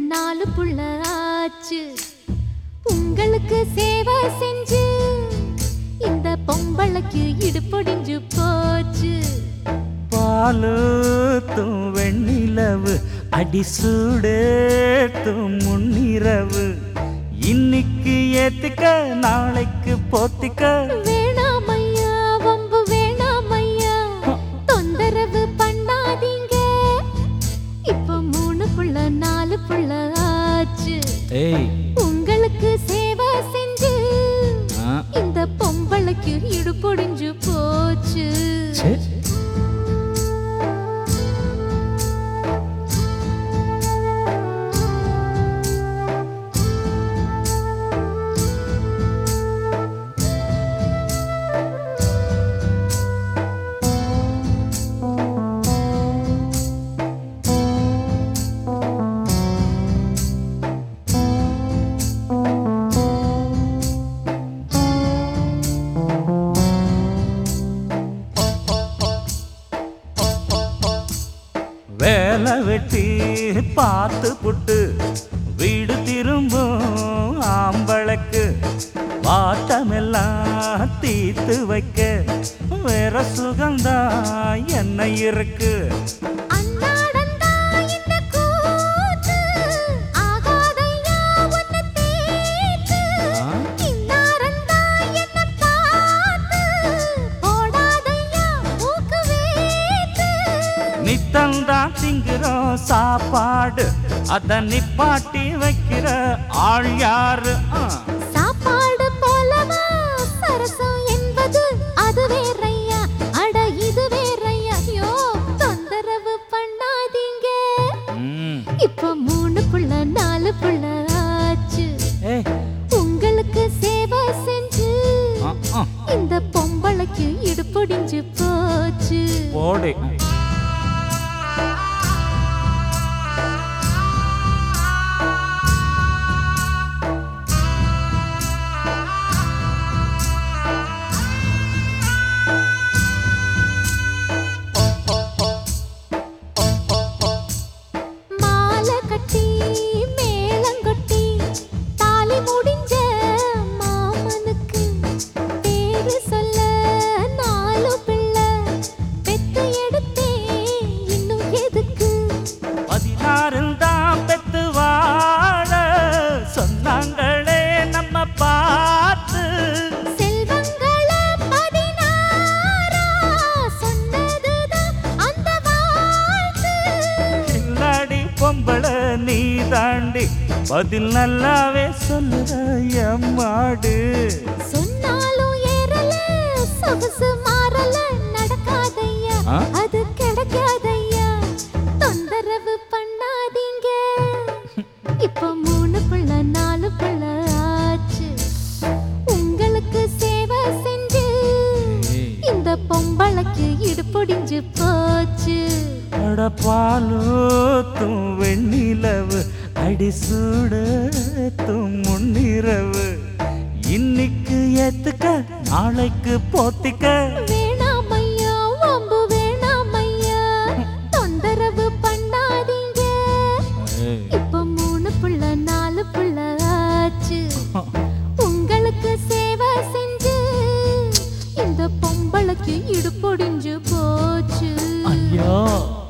நாலு புள்ள ஆச்சு உங்களுக்கு சேவை செஞ்சு இந்த பொம்பளைக்கு இடுப்பொடிஞ்சு போச்சு பாலூத்தும் வெண்ணிலவு அடிசூடேத்தும் முன்னிரவு இன்னைக்கு ஏத்துக்க நாளைக்கு போத்திக்க வேணாமையா வம்பு வேணாமையா தொந்தரவு பண்ணாதீங்க இப்ப மூணு புள்ள நாலு புள்ள ஆச்சு ஏய் உங்களுக்கு சேவை செஞ்சு ஆ, இந்த பொம்பளைக்கு இடுப்பொடிஞ்சு போச்சு ச்சே. வேலை வெட்டி பார்த்து புட்டு வீடு திரும்பும் ஆம்பளக்கு வாட்டமெல்லாம் தீத்து வைக்க வேற சுகந்தான் என்ன இருக்கு அன்னாடந்தா இந்த கூத்து, ஆகாதையா உன்னை தேத்து. ஆ? இன்னாரந்தா என்னை பார்த்து, போடாதையா மூக்கு வேத்து. நித்தந்தான் திங்குறோம் சாப்பாடு அத நிப்பாட்டி வைக்கிற ஆள் யாரு ஆ. சாப்பாடு போலவா சரசம் என்பது அது வேறையா அட இது வேறையா யோ தொந்தரவு பண்ணாதீங்க ம். இப்ப மூணு புள்ள நாலு புள்ள ஆச்சு ஏய், உங்களுக்கு சேவை செஞ்சு ஆ, ஆ, இந்த பொம்பளைக்கு இடுப்பொடிஞ்சு போச்சு போடு மாலை கட்டி மேளங்கொட்டி தாலி முடிஞ்ச மாமனுக்கு பேரு சொல்ல நாலு பிள்ளை பெத்து எடுத்தேன் இன்னும் எதுக்கு பதினாறில் தான் பெத்து வாழ சொன்னாங்களே நம்ம பார்த்து செல்வங்கள பதினாறா சொன்னதுதான் அந்த வாழ்த்து கில்லாடி பொம்பளை நீ தாண்டி பதில் நல்லாவே சொல்லுற எம்மாடு சொன்னாலும் ஏறல சொகுசு மாறல நடக்காதையா ஆ? அது கிடைக்காதையா தொந்தரவு பண்ணாதீங்க இப்ப மூணு புள்ள நாலு புள்ள ஆச்சு உங்களுக்கு சேவை செஞ்சு இந்த பொம்பளைக்கு இடுப்பொடிஞ்சு போச்சு அட பாலூத்தும் வெண்ணிலவு அடிசூடத்தும் முன்னிரவு இன்னைக்கு ஏத்துக்க நாளைக்கு போத்திக்க வேணாமையா வம்பு வேணாமையா தொந்தரவு பண்ணாதீங்க இப்ப மூணு புள்ள நாலு புள்ள ஆச்சு உங்களுக்கு சேவை செஞ்சு இந்த பொம்பளைக்கு இடுப்பொடிஞ்சு போச்சு ஐயோ